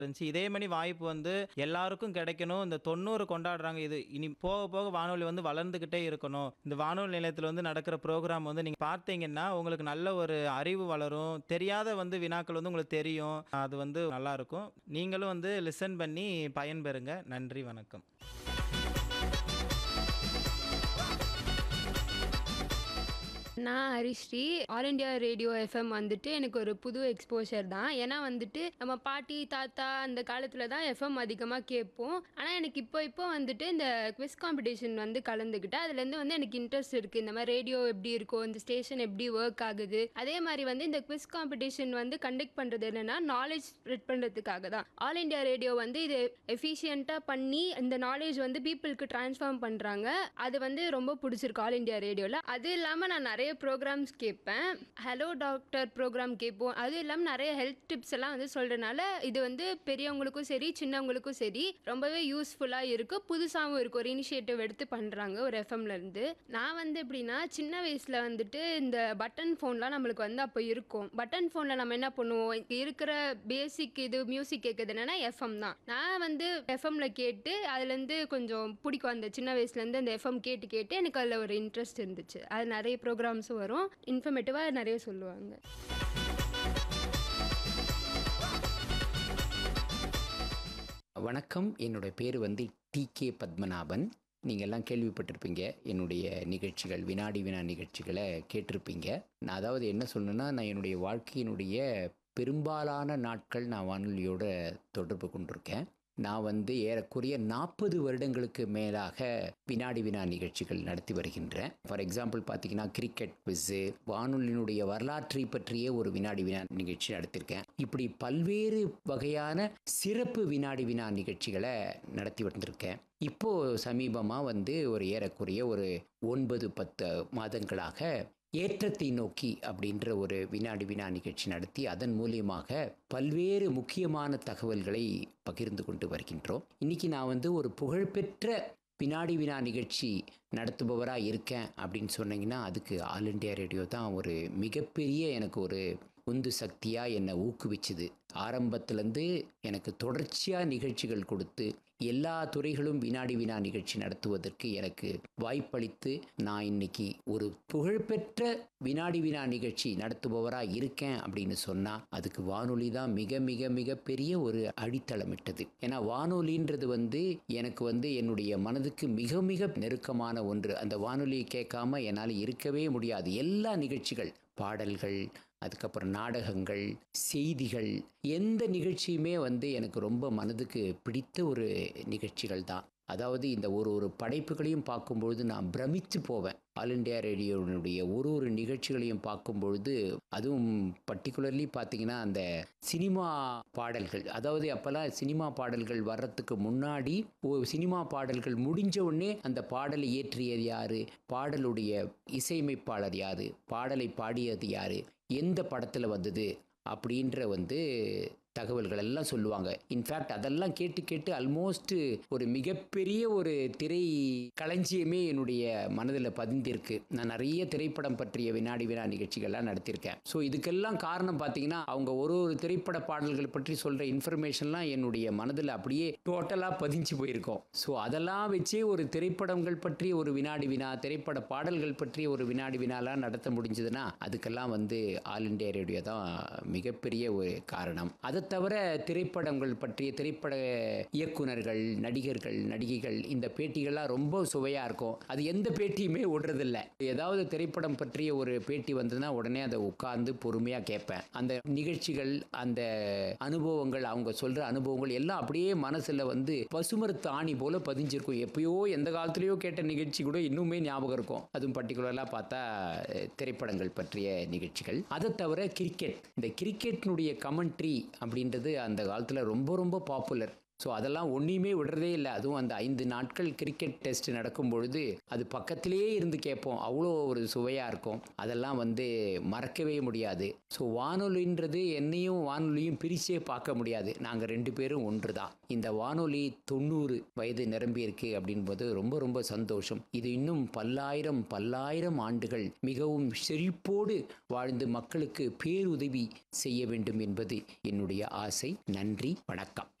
இருந்துச்சு இதே மாதிரி வாய்ப்பு வந்து எல்லாருக்கும் கிடைக்கணும் இந்த தொண்ணூறு கொண்டாடுறாங்க இது இனி போக போக வானொலி வந்து வளர்ந்துக்கிட்டே இருக்கணும் இந்த வானொலி நிலையத்தில் வந்து நடக்கிற ப்ரோக்ராம் வந்து நீங்கள் பார்த்தீங்கன்னா உங்களுக்கு நல்ல ஒரு அறிவு வளரும் தெரியாத வந்து வினாக்கள் வந்து உங்களுக்கு தெரியும் அது வந்து நல்லா இருக்கும் நீங்களும் வந்து லிசன் பண்ணி பயன்பெறுங்க நன்றி வணக்கம் நான் Harisree all India radio FM வந்துட்டு எனக்கு ஒரு புது எக்ஸ்போஷர் தான் ஏன்னா வந்துட்டு நம்ம பாட்டி தாத்தா அந்த காலத்தில் தான் எஃப்எம் அதிகமாக கேட்போம் ஆனால் எனக்கு இப்போ இப்போ வந்துட்டு இந்த குவிஸ் காம்படிஷன் வந்து கலந்துக்கிட்டேன் அதுலேருந்து வந்து எனக்கு இன்ட்ரெஸ்ட் இருக்குது இந்த மாதிரி ரேடியோ எப்படி இருக்கும் இந்த ஸ்டேஷன் எப்படி ஒர்க் ஆகுது அதே மாதிரி வந்து இந்த குவிஸ் காம்படிஷன் வந்து கண்டக்ட் பண்ணுறது என்னென்னா நாலேஜ் ஸ்ப்ரெட் பண்ணுறதுக்காக தான் ஆல் இண்டியா ரேடியோ வந்து இது எஃபிஷியண்ட்டாக பண்ணி இந்த நாலேஜ் வந்து பீப்புளுக்கு ட்ரான்ஸ்ஃபார்ம் பண்ணுறாங்க அது வந்து ரொம்ப பிடிச்சிருக்கு ஆல் இண்டியா ரேடியோவில் அது இல்லாமல் நான் நிறைய ப்ரோக்ராம்ஸ் கேட்பேன் ஹலோ டாக்டர் ப்ரோக்ராம் கேட்போம் அது இல்லாமல் நிறைய ஹெல்த் டிப்ஸ் எல்லாம் வந்து சொல்கிறனால இது வந்து பெரியவங்களுக்கும் சரி சின்னவங்களுக்கும் சரி ரொம்பவே யூஸ்ஃபுல்லாக இருக்குது புதுசாகவும் இருக்குது ஒரு இனிஷியேட்டிவ் எடுத்து பண்ணுறாங்க ஒரு எஃப்எம்ல இருந்து நான் வந்து எப்படின்னா சின்ன வயசில் வந்துட்டு இந்த பட்டன் ஃபோன்லாம் நம்மளுக்கு வந்து அப்போ இருக்கும் பட்டன் ஃபோனில் நம்ம என்ன பண்ணுவோம் இங்க இருக்கிற பேசிக் இது மியூசிக் கேட்குறது என்னன்னா எஃப்எம் தான் நான் வந்து எஃப்எம்ல கேட்டு அதுலேருந்து கொஞ்சம் பிடிக்கும் அந்த சின்ன வயசுலேருந்து அந்த எஃப்எம் கேட்டு கேட்டு எனக்கு அதில் ஒரு இன்ட்ரெஸ்ட் இருந்துச்சு அது நிறைய ப்ரோக்ராம்ஸும் வரும் இன்ஃபர்மேட்டிவாக நிறைய சொல்லுவாங்க வணக்கம் என்னுடைய பேர் வந்து டி கே பத்மநாபன் நீங்கள் எல்லாம் கேள்விப்பட்டிருப்பீங்க என்னுடைய நிகழ்ச்சிகள் வினாடி வினா நிகழ்ச்சிகளை கேட்டிருப்பீங்க நான் அதாவது என்ன சொல்லணும்னா நான் என்னுடைய வாழ்க்கையினுடைய பெரும்பாலான நாட்கள் நான் வானொலியோட தொடர்பு கொண்டிருக்கேன் நான் வந்து ஏறக்குறைய நாற்பது வருடங்களுக்கு மேலாக வினாடி வினா நிகழ்ச்சிகள் நடத்தி வருகின்றேன் ஃபார் எக்ஸாம்பிள் பார்த்தீங்கன்னா கிரிக்கெட் குவிஸு வானொலியினுடைய வரலாற்றை பற்றிய ஒரு வினாடி வினா நிகழ்ச்சி நடத்தியிருக்கேன் இப்படி பல்வேறு வகையான சிறப்பு வினாடி வினா நிகழ்ச்சிகளை நடத்தி வந்திருக்கேன் இப்போ சமீபமாக வந்து ஒரு ஏறக்குறைய ஒரு ஒன்பது பத்து மாதங்களாக ஏற்றத்தை நோக்கி அப்படின்ற ஒரு வினாடி வினா நிகழ்ச்சி நடத்தி அதன் மூலியமாக பல்வேறு முக்கியமான தகவல்களை பகிர்ந்து கொண்டு வருகின்றோம் இன்னைக்கு நான் வந்து ஒரு புகழ்பெற்ற வினாடி வினா நிகழ்ச்சி நடத்துபவராக இருக்கேன் அப்படின்னு சொன்னீங்கன்னா அதுக்கு ஆல் இண்டியா ரேடியோ தான் ஒரு மிகப்பெரிய எனக்கு ஒரு உந்து சக்தியாக என்னை ஊக்குவிச்சுது ஆரம்பத்திலேருந்து எனக்கு தொடர்ச்சியாக நிகழ்ச்சிகள் கொடுத்து எல்லா துறைகளும் வினாடி வினா நிகழ்ச்சி நடத்துவதற்கு எனக்கு வாய்ப்பளித்து நான் இன்னைக்கு ஒரு புகழ்பெற்ற வினாடி வினா நிகழ்ச்சி நடத்துபவராக இருக்கேன் அப்படின்னு சொன்னால் அதுக்கு வானொலி தான் மிக மிக மிக பெரிய ஒரு அடித்தளமிட்டது ஏன்னா வானொலின்றது வந்து எனக்கு வந்து என்னுடைய மனதுக்கு மிக மிக நெருக்கமான ஒன்று அந்த வானொலியை கேட்காம என்னால் இருக்கவே முடியாது எல்லா நிகழ்ச்சிகள் பாடல்கள் அதுக்கப்புறம் நாடகங்கள் செய்திகள் எந்த நிகழ்ச்சியுமே வந்து எனக்கு ரொம்ப மனதுக்கு பிடித்த ஒரு நிகழ்ச்சிகள் தான் அதாவது இந்த ஒரு ஒரு படைப்புகளையும் பார்க்கும்பொழுது நான் பிரமித்து போவேன் ஆல் இண்டியா ரேடியோனுடைய ஒரு ஒரு நிகழ்ச்சிகளையும் பார்க்கும்பொழுது அதுவும் பர்டிகுலர்லி பார்த்தீங்கன்னா அந்த சினிமா பாடல்கள் அதாவது அப்போல்லாம் சினிமா பாடல்கள் வர்றதுக்கு முன்னாடி ஒரு சினிமா பாடல்கள் முடிஞ்ச உடனே அந்த பாடலை இயற்றியது யாரு பாடலுடைய இசையமைப்பாளர் யாரு பாடலை பாடியது யாரு எந்த படத்தில் வந்தது அப்படின்ற வந்து தகவல்கள் எல்லாம் சொல்லுவாங்க இன்ஃபேக்ட் அதெல்லாம் கேட்டு கேட்டு ஆல்மோஸ்ட் ஒரு மிகப்பெரிய ஒரு திரை களஞ்சியமே என்னுடைய மனதில் பதிந்திருக்கு நான் நிறைய திரைப்படம் பற்றிய வினாடி வினா நிகழ்ச்சிகள்லாம் நடத்தியிருக்கேன் ஸோ இதுக்கெல்லாம் காரணம் பார்த்தீங்கன்னா அவங்க ஒரு ஒரு திரைப்பட பாடல்கள் பற்றி சொல்கிற இன்ஃபர்மேஷன்லாம் என்னுடைய மனதில் அப்படியே டோட்டலாக பதிஞ்சு போயிருக்கோம் ஸோ அதெல்லாம் வச்சே ஒரு திரைப்படங்கள் பற்றிய ஒரு வினாடி வினா திரைப்பட பாடல்கள் பற்றிய ஒரு வினாடி வினாலாம் நடத்த முடிஞ்சதுன்னா அதுக்கெல்லாம் வந்து ஆல் இண்டியா ரேடியோ தான் மிகப்பெரிய ஒரு காரணம் அதை தவிர திரைப்படங்கள் பற்றிய திரைப்பட இயக்குனர்கள் நடிகர்கள் நடிகைகள் இந்த பேட்டிகள்லாம் ரொம்ப சுவையாக இருக்கும் அது எந்த பேட்டியுமே விடுறதில்ல ஏதாவது திரைப்படம் பற்றிய ஒரு பேட்டி வந்ததுன்னா உடனே அதை உட்கார்ந்து பொறுமையாக கேட்பேன் அந்த நிகழ்ச்சிகள் அந்த அனுபவங்கள் அவங்க சொல்கிற அனுபவங்கள் எல்லாம் அப்படியே மனசில் வந்து பசுமரத்து ஆணி போல பதிஞ்சிருக்கும் எப்பயோ எந்த காலத்துலேயோ கேட்ட நிகழ்ச்சி கூட இன்னுமே ஞாபகம் இருக்கும் அதுவும் பர்டிகுலராக பார்த்தா அஹ், திரைப்படங்கள் பற்றிய நிகழ்ச்சிகள் அதை தவிர கிரிக்கெட் இந்த கிரிக்கெட்டினுடைய கமெண்ட்ரி அப்படின்றது அந்த காலத்தில் ரொம்ப ரொம்ப பாப்புலர் ஸோ அதெல்லாம் ஒன்றையுமே விடுறதே இல்லை அதுவும் அந்த ஐந்து நாட்கள் கிரிக்கெட் டெஸ்ட் நடக்கும் பொழுது அது பக்கத்திலேயே இருந்து கேட்போம் அவ்வளோ ஒரு சுவையாக இருக்கும் அதெல்லாம் வந்து மறக்கவே முடியாது ஸோ வானொலின்றது என்னையும் வானொலியும் பிரிச்சே பார்க்க முடியாது நாங்கள் ரெண்டு பேரும் ஒன்று தான் இந்த வானொலி தொண்ணூறு வயது நிரம்பியிருக்கு அப்படின்போது ரொம்ப ரொம்ப சந்தோஷம் இது இன்னும் பல்லாயிரம் பல்லாயிரம் ஆண்டுகள் மிகவும் செழிப்போடு வாழ்ந்து மக்களுக்கு பேருதவி செய்ய வேண்டும் என்பது என்னுடைய ஆசை நன்றி வணக்கம்